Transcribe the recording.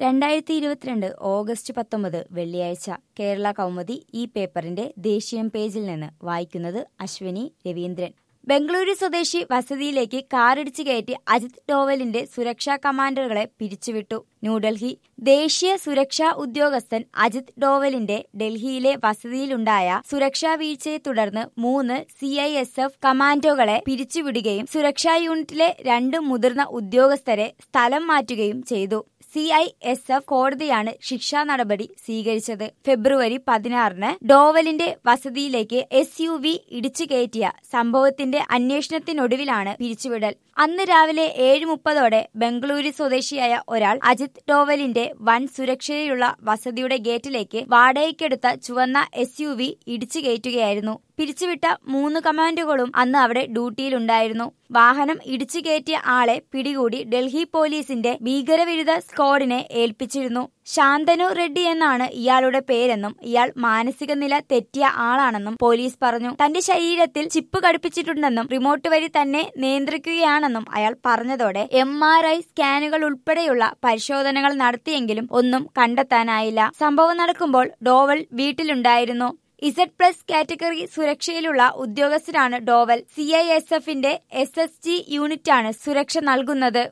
രണ്ടായിരത്തി ഇരുപത്തിരണ്ട് ഓഗസ്റ്റ് പത്തൊമ്പത് വെള്ളിയാഴ്ച കേരള കൗമുദി ഈ പേപ്പറിന്റെ ദേശീയം പേജിൽ നിന്ന് വായിക്കുന്നത് അശ്വിനി രവീന്ദ്രൻ ബംഗളൂരു സ്വദേശി വസതിയിലേക്ക് കാറിടിച്ചു കയറ്റി അജിത് ഡോവലിന്റെ സുരക്ഷാ കമാൻഡറുകളെ പിരിച്ചുവിട്ടു ന്യൂഡൽഹി ദേശീയ സുരക്ഷാ ഉദ്യോഗസ്ഥൻ അജിത് ഡോവലിന്റെ ഡൽഹിയിലെ വസതിയിലുണ്ടായ സുരക്ഷാ വീഴ്ചയെ തുടർന്ന് മൂന്ന് സി ഐ എസ് എഫ് കമാൻഡോകളെ പിരിച്ചുവിടുകയും സുരക്ഷാ യൂണിറ്റിലെ രണ്ട് മുതിർന്ന ഉദ്യോഗസ്ഥരെ സ്ഥലം മാറ്റുകയും ചെയ്തു സി ഐ എസ് എഫ് കോടതിയാണ് ശിക്ഷാ നടപടി സ്വീകരിച്ചത് ഫെബ്രുവരി പതിനാറിന് ഡോവലിന്റെ വസതിയിലേക്ക് എസ് യു വി ഇടിച്ചു കയറ്റിയ സംഭവത്തിന്റെ അന്വേഷണത്തിനൊടുവിലാണ് പിരിച്ചുവിടൽ അന്ന് രാവിലെ ഏഴ് മുപ്പതോടെ ബംഗളൂരു സ്വദേശിയായ ഒരാൾ അജിത് ഡോവലിന്റെ വൻ സുരക്ഷയിലുള്ള വസതിയുടെ ഗേറ്റിലേക്ക് വാടകയ്ക്കെടുത്ത ചുവന്ന എസ് യു വി ഇടിച്ചു കയറ്റുകയായിരുന്നു പിരിച്ചുവിട്ട മൂന്ന് കമാൻഡോകളും അന്ന് അവിടെ ഡ്യൂട്ടിയിലുണ്ടായിരുന്നു വാഹനം ഇടിച്ചു കയറ്റിയ ആളെ പിടികൂടി ഡൽഹി പോലീസിന്റെ ഭീകരവിരുദ്ധ സ്ക്വാഡിനെ ഏൽപ്പിച്ചിരുന്നു ശാന്തനു റെഡ്ഡി എന്നാണ് ഇയാളുടെ പേരെന്നും ഇയാൾ മാനസിക നില തെറ്റിയ ആളാണെന്നും പോലീസ് പറഞ്ഞു തന്റെ ശരീരത്തിൽ ചിപ്പ് ഘടിപ്പിച്ചിട്ടുണ്ടെന്നും റിമോട്ട് വഴി തന്നെ നിയന്ത്രിക്കുകയാണെന്നും അയാൾ പറഞ്ഞതോടെ എം ആർ ഐ സ്കാനുകൾ ഉൾപ്പെടെയുള്ള പരിശോധനകൾ നടത്തിയെങ്കിലും ഒന്നും കണ്ടെത്താനായില്ല സംഭവം നടക്കുമ്പോൾ ഡോവൽ വീട്ടിലുണ്ടായിരുന്നു ഇസഡ് പ്ലസ് കാറ്റഗറി സുരക്ഷയിലുള്ള ഉദ്യോഗസ്ഥരാണ് ഡോവൽ സി ഐ എസ് എഫിന്റെ എസ് എസ് ജി യൂണിറ്റാണ് സുരക്ഷ നൽകുന്നത്